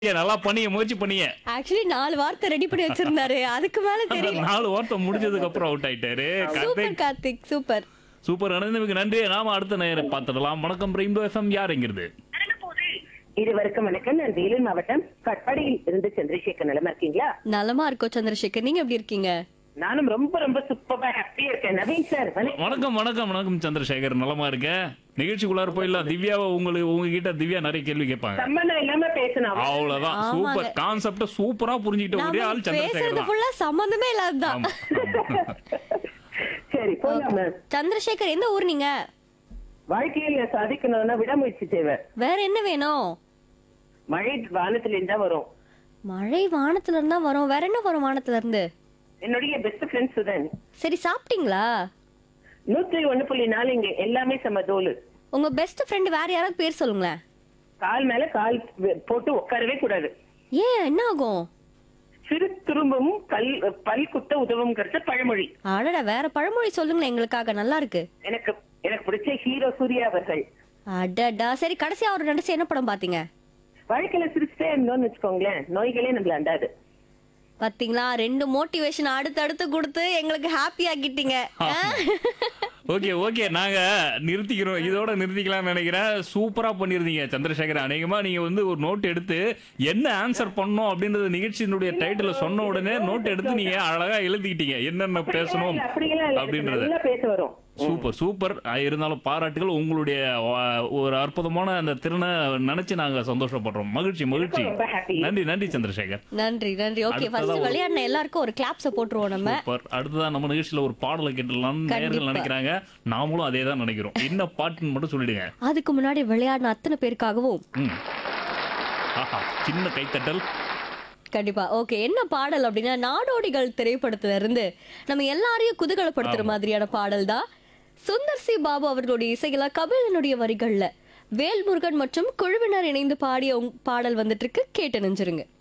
ஏய், நல்லா பண்ணிய முயற்சி பண்ணிய ஆக்சுவலி நாலு வார்த்தை ரெடி பண்ணி வச்சிருந்தாரு அதுக்கு மேல அந்த தெரியல நாலு வார்த்தை முடிஞ்சதுக்கு அப்புறம் அவுட் ஆயிட்டாரு super Karthik Karthik super super அனந்தமிக்கு நன்றி நாம அடுத்த நேரம் பார்த்துடலாம் வணக்கம் ரெயின்போ எஃப்எம் யாருங்கிறது இருவருக்கும் வணக்கம் நான் வேலூர் மாவட்டம் கட்பாடியில் இருந்து சந்திரசேகர் நிலமா இருக்கீங்களா நலமா இருக்கோம் சந்திரசேகர் நீங்க எப்படி இருக்கீங்க நானும் ரொம்ப ரொம்ப சூப்பரா ஹாப்பியா இருக்கேன் நவீன் சார் வணக்கம் வணக்கம் வணக்கம் வணக்கம் சந்திரசேகர் நலமா இருக்கேன் நிகழ்ச்சிக்குள்ளார போயிடலாம் திவ்யாவை உங்களுக்கு உங்ககிட்ட திவ்யா நிறைய கேள்வி கேட்பாங்க சம்பந்தம் இல்லாம பேசணும் அவ்வளவுதான் ஆமாங்க. சூப்பர் கான்செப்ட சூப்பரா புரிஞ்சுக்கிட்ட ஒரே ஆள் நாம சந்திரசேகர் பேசுறது தான் ஃபுல்லா சம்பந்தமே இல்லாததான் ஆமா, ஆமா. சரி போலாமா சந்திரசேகர் எந்த ஊர் நீங்க வாழ்க்கையில சாதிக்கணும்னா விடாமுயற்சி தேவை வேற என்ன வேணும் மழை வானத்துல இருந்தா வரும் மழை வானத்துல இருந்தா வரும் வேற என்ன வரும் வானத்துல இருந்து என்னுடைய பெஸ்ட் ஃப்ரெண்ட் சுதன் சரி சாப்பிட்டீங்களா நூத்தி ஒண்ணு புள்ளி நாலு இங்க எல்லாமே சம தோலு உங்க பெஸ்ட் ஃப்ரெண்ட் வேற யாராவது பேர் சொல்லுங்களேன் கால் மேல கால் வெ- போட்டு உட்காரவே கூடாது ஏன் என்ன ஆகும் சிறு துரும்பும் கல் பல் குத்த உதவுங்கிறது பழமொழி அடடா வேற பழமொழி சொல்லுங்களேன் எங்களுக்காக நல்லா இருக்கு எனக்கு எனக்கு பிடிச்ச ஹீரோ சூர்யா அவர்கள் அடடா சரி கடைசியா அவர் நடிச்ச என்ன படம் பாத்தீங்க வாழ்க்கையில சிரிச்சுட்டே இருந்தோம்னு வச்சுக்கோங்களேன் நோய்களே நம்மள அண்டாது பாத்தீங்களா ரெண்டு மோட்டிவேஷன் அடுத்து கொடுத்து எங்களுக்கு ஹாப்பி ஆக்கிட்டீங்க ஆ? ஓகே ஓகே நாங்க நிறுத்திக்கிறோம் இதோட நிறுத்திக்கலாம்னு நினைக்கிறேன் சூப்பரா பண்ணிருந்தீங்க சந்திரசேகர் அநேகமா நீங்க வந்து ஒரு நோட் எடுத்து என்ன ஆன்சர் பண்ணோம் அப்படின்றது நிகழ்ச்சியினுடைய டைட்டில் சொன்ன உடனே நோட் எடுத்து நீங்க அழகா எழுதிக்கிட்டீங்க என்னென்ன பேசணும் அப்படியெல்லாம் இல்ல. அப்படின்றத நல்லா பேச வரும் சூப்பர் சூப்பர் அஹ் இருந்தாலும் பாராட்டுகள் உங்களுடைய அஹ், ஒரு அற்புதமான அந்த திறனை நினைச்சு நாங்க சந்தோஷப்படுறோம் மகிழ்ச்சி மகிழ்ச்சி ரொம்ப happy. நன்றி நன்றி சந்திரசேகர் நன்றி நன்றி ஓகே அடுத்ததா ஃபர்ஸ்ட் ஒரு- விளையாடின எல்லாருக்கும் ஒரு கிளாப்ஸ் போட்டுருவோம் நம்ம சூப்பர் அடுத்ததான் நம்ம நிகழ்ச்சியில ஒரு பாடலை கேட்டுடலாம்னு நேர்கள் கண்டிப்பா. நினைக்கிறாங்க நாமளும் அதே தான் நினைக்கிறோம் என்ன பாட்டுன்னு மட்டும் சொல்லிடுங்க அதுக்கு முன்னாடி விளையாடின அத்தனை பேருக்காகவும் ம். ஆஹா சின்ன கைத்தட்டல் கண்டிப்பா ஓகே என்ன பாடல் அப்படின்னா நாடோடிகள் திரைப்படத்துல இருந்து நம்ம எல்லாரையும் குதூகலப்படுத்துற மாதிரியான பாடல் தான் சுந்தர் சி பாபு அவர்களுடைய இசையில கபிலனுடைய வரிகள்ல வேல்முருகன் மற்றும் குழுவினர் இணைந்து பாடிய உங்- பாடல் வந்துட்டு இருக்கு கேட்டு நெஞ்சிருங்க